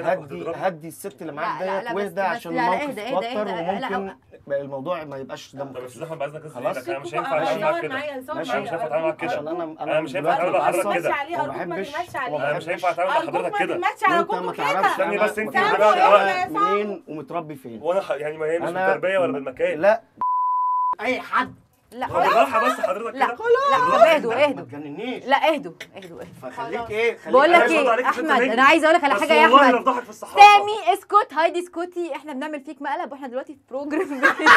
كده هدي هتضربني. هدي الست اللي معاك لا، لا، ديت لا، واهدى بس- بس عشان لا، لا، الموقف اهدى، اهدى، اتوتر اهدى، لا، وممكن بقى الموضوع ما يبقاش دم طب يا استاذ احمد بعد اذنك خلاص. انا مش هينفع أنا اتعامل معاك صور كده معايا صور ماشي. انا مش هينفع اتعامل معاك كده عشان انا أنا مش هينفع دلوقتي أتعامل مع بتعصب حضرتك كده. عليه وما أرجوك ما بحبش تمشي عليه. وما انا مش بحبش هينفع اتعامل مع أرجوك حضرتك ما كده تمشي على وانت ما كوكو تعرفش كده استني بس انت انا بقى- أنا يا صاحبي. منين ومتربي فين وانا ح- يعني ما هي مش أنا- بالتربيه ولا بالمكان لا اي حد لا هو بالراحه بس حضرتك لا كده لا طب اهدوا ما اهدوا تجننيش لا اهدوا اهدوا اهدوا فخليك ايه خليك بقول لك أنا هيفرض ايه عليك احمد ست نجم. انا عايزه اقول لك على بس حاجه يا والله احمد لفضحك في الصحافه سامي اسكت هايدي اسكتي احنا بنعمل فيك مقلب واحنا دلوقتي في بروجرام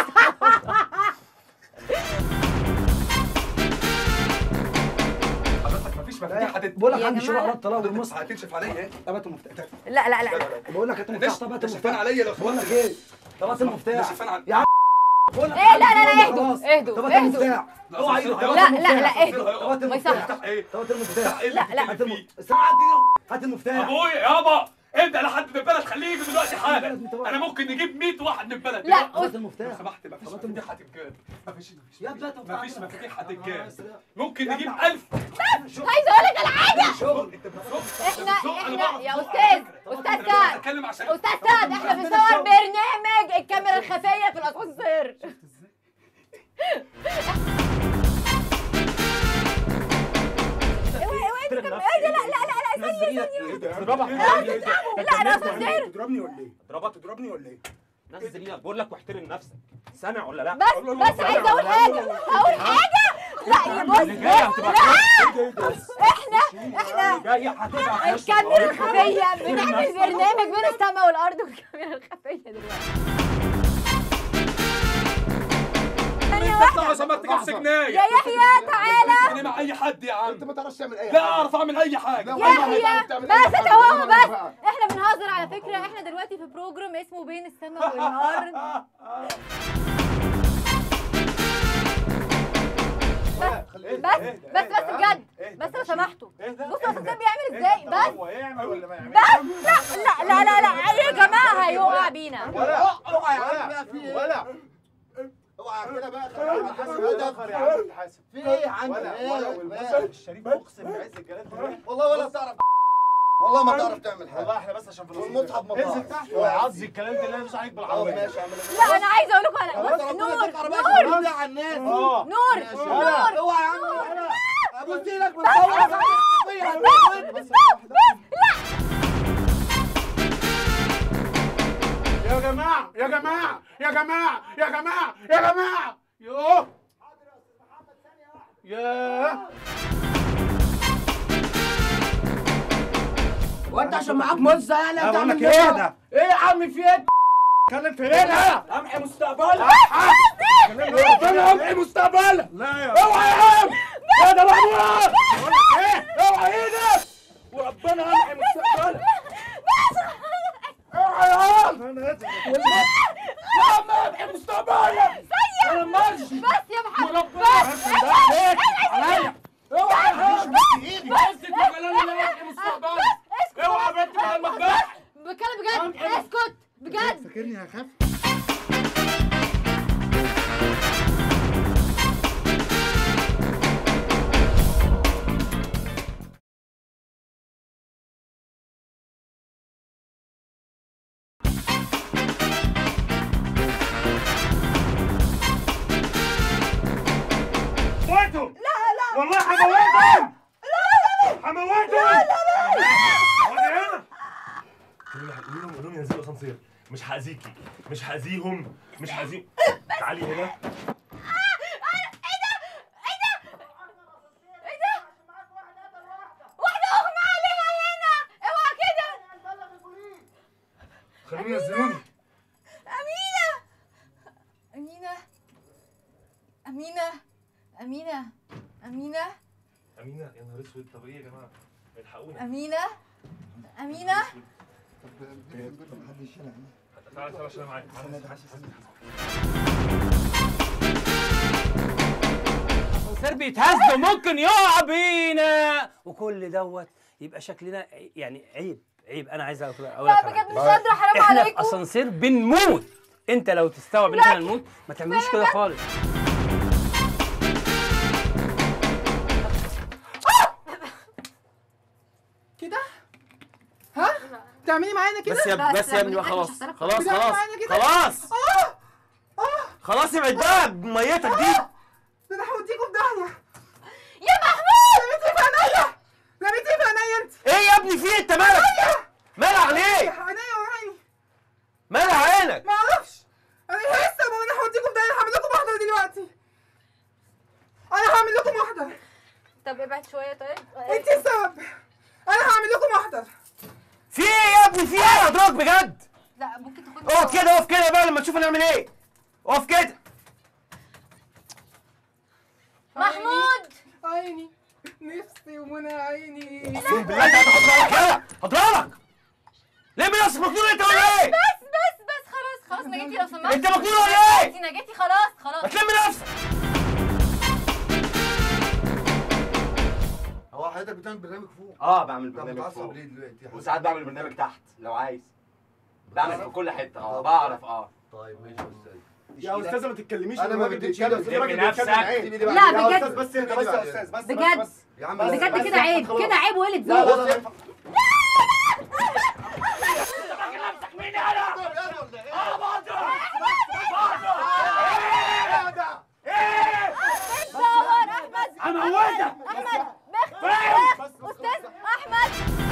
حضرتك مفيش مفاتيح هتت بقول لك يا عندي جماعة. شغل على الطلاق والمصحف هتنشف عليا ايه؟ طبقة المفتاح لا لا لا لا بقول لك هات المفتاح طبقة تشفان المفتاح عليا لو بقول لك سمحت ايه طبقة المفتاح تشفان عليا يا عم بقول لك ايه لا لا لا خلاص. اهدوا اهدوا طبقة اهدوا المفتاح اوعى ايدك لا لا لا اهدوا طبقة ما يصحش المفتاح ايه؟ طبقة المفتاح ايه اللي لا، لا. هات بتتكلم الم- فيه؟ استنى عندي هات المفتاح ابويا يابا ابدا لحد من البلد خليه يجي دلوقتي حالا انا ممكن نجيب 100 واحد من البلد لا طبقة لو المفتاح سمحت مفيش مفاتيح هتتجاب مفيش مفيش يا ابني طب مفيش مفاتيح هتتجاب سلام. ممكن يا نجيب ابني. 1000 عايزه اقول لك على حاجه شغل انت بتزق احنا أنا بعرف احنا يا أزق على استاذ فكرة. استاذ أنا سعد بتكلم عشان استاذ سعد احنا بنصور برنامج الكاميرا الخفيه في الاسانسير اوعي اوعي تكمل- ايه ده لا لا لا لا ثانيه ثانيه لا انا اسانسير تضربني ولا ايه؟ ضربات تضربني ولا ايه؟ نزل ايدك بقول لك واحترم نفسك سامع ولا لا؟ بس بس عايزه اقول حاجه هقول حاجه لا يا بص اللي جاي هتبقى لا احنا احنا جاي هتبقى فشل. الكاميرا الخفيه بنعمل برنامج بين السماء والارض والكاميرا الخفيه دلوقتي ثانيه لو واحده سمحت كام يا سجنايه يحيى تعالى انا مع اي حد يا عم انت ما تعرفش تعمل اي لا حاجة. اعرف اعمل اي حاجه لا، يحيى تعمل بس أي حاجة. هو بس بقى. احنا بنهزر على فكره احنا دلوقتي في بروجرام اسمه بين السماء والارض خلي- بس بس بس بجد بس لو سمحتوا بصوا اصل ده بيعمل ازاي بس هو يعمل ولا ما يعملش؟ بس لا لا لا لا لا يا جماعه هيقع بينا ولا اوعى يا عم بقى في ايه؟ ولا اوعى كده بقى خلي عم الحاسب هدف يا عم الحاسب في ايه يا عم ولا ولا والمثل الشريف اقسم بعز الجلال والله ولا بتعرف والله ما تعرف تعمل حاجه والله احنا بس عشان في والمصحف ما انزل تحت ويعزي الكلام ده اللي عليك بالعربيه ماشي اعمل لا انا عايزه اقول لكم على بص نور نور نور على الناس نور نور اوعى يا عم ابص لك من بس بس يا جماعة يا جماعة يا جماعة يا جماعة يا جماعة يوه ياه وانت عشان معاك مزه يعني لا، بقول هتعمل لك ايه ده؟ ايه يا عم في ايه اتكلم في هنا امحي مستقبلك ربنا يمحي مستقبلك لا يا اوعى يا عم يا ده محمود بقول لك ايه اوعى ايدك وربنا يمحي مستقبلك اوعى يا عم انا اسف يا عم امحي مستقبلك انا ماشي بس يا محمد وربنا بس بس ده عليك عليا اوعى يا عم بس يا جلال الله يمحي مستقبلك اسكت اوعى بنت مع المذبح بتكلم بجد اسكت بجد فاكرني هخاف موتهم لا لا والله هموتهم لا هموتهم لا لا لا هنا قولوا لهم قولوا لهم ينزلوا اسانسير مش هاذيكي مش هاذيهم مش هاذيهم تعالي هنا واحده اغمى عليها هنا اوعى كده خلوني ينزلوني امينه امينه امينه امينه امينه امينه يا نهار اسود طب ايه يا جماعه الحقونا امينه امينه تعالى تعالى عشان انا معاك تعالى. الاسانسير بيتهز وممكن يقع بينا وكل دوت يبقى شكلنا ع- يعني عيب عيب انا عايز اقول اقول لك لا على بجد حاجة. مش قادره حرام احنا في عليكم اسانسير بنموت انت لو تستوعب ان احنا نموت ما تعملوش كده خالص كده ها بتعملي معانا كده بس يا بس بس يا ابني بقى مش خلاص هحترق. خلاص بتعمل خلاص معانا كده؟ خلاص خلاص ابعد بقى بميتك دي ده انا هوديكوا في داهيه يا محمود رميتيه في عينيا رميتيه في عينيا انت ايه يا ابني في إيه؟ انت مالك مالها عينيك عينيا وعيني مالها عينك ما اعرفش انا لسه ما انا هوديكوا في داهيه هعمل لكم محضر دلوقتي انا هعمل لكم محضر طب ابعد شويه طيب انت السبب انا هعمل لكم محضر في ايه يا ابني في ايه ادراك بجد لا ممكن تاخد اقف كده اقف كده بقى لما تشوف هنعمل ايه اقف كده محمود عيني نفسي ومنى عيني اقسم بالله انت هتحضرها كده هضربك ليه من نفسك مجنون انت ولا ايه بس بس بس خلاص خلاص نجاتي لو سمحت انت مجنون ولا ايه نجاتي نجاتي خلاص خلاص هتلم نفسك هو حضرتك بتعمل برنامج فوق اه بعمل طب برنامج بتعصب فوق ليه دلوقتي يا وساعات بعمل برنامج تحت لو عايز بعمل في كل حته اه بعرف اه طيب ماشي يا استاذ يا استاذه ما تتكلميش انا ما بديش كده استاذ لم راجل نفسك. بيتكلم عيب. لا، يا بجد. استاذ بس انت بس يا استاذ بس بجد. بس يا عم بجد بس كده عيب خلاص. كده عيب وقلة لا ذوق بص صور احمد هموتك احمد بخ بخ استاذ احمد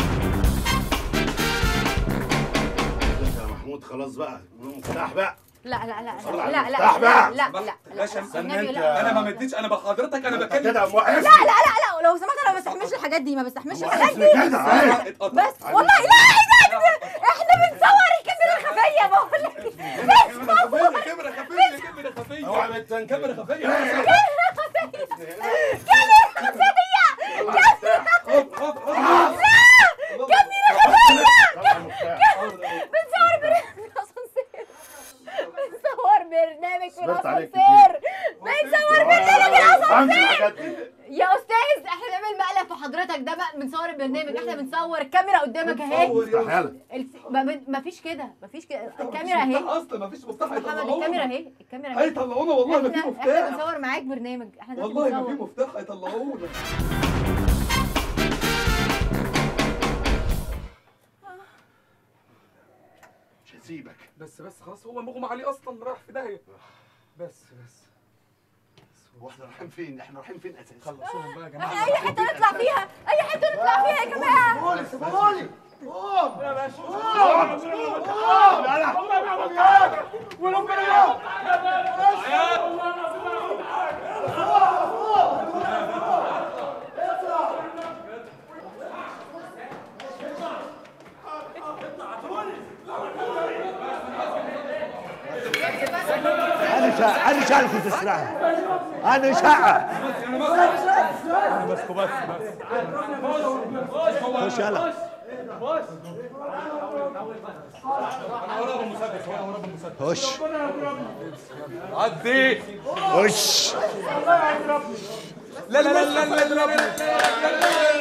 يا محمود خلاص بقى مفتاح بقى لا لا لا صلي لا على لا لا المفتاح لا بقى. لا لا لا باشا النبي لا انا ما مديتش انا بحضرتك انا بكلم كده موقف لا لا لا لا لو سمحت انا ما بستحملش الحاجات دي ما بستحملش الحاجات دي كده عيب. بس والله لا ايه ده احنا بنصور الكاميرا الخفيه بقول لك كاميرا خفيه كاميرا خفيه اوعى ما تنكر. كاميرا خفيه كاميرا خفيه كاميرا خفيه خد خد خد بنصور برنامج اسانسير بنصور برنامج في صبرت عليك الاسانسير بنصور برنامج فهمت الاسانسير الحاجات دي يا استاذ احنا بنعمل مقلب في حضرتك ده بقى بنصور البرنامج احنا بنصور الكاميرا قدامك اهي افتحها لك الس- ما بن- ما فيش كده ما فيش كده الكاميرا اهي اصلا ما فيش مفتاح محمد هيطلعونا الكاميرا اهي الكاميرا اهي هيطلعونا والله ما في احنا احنا مفتاح بنصور معاك برنامج احنا دلوقتي والله ما في بنصور مفتاح هيطلعونا مش هسيبك بس بس خلاص هو مغمى عليه اصلا راح في داهيه بس بس هو احنا رايحين فين احنا رايحين فين اساسا خلصوهم بقى يا جماعه احنا اي حته نطلع فيها اي حته نطلع فيها يا جماعه بولي سيبولي انا شا... انا شايل في السلاح انا شاعر بس بس بس خش يلا خش عدي خش لا لا لا لا لا لا لا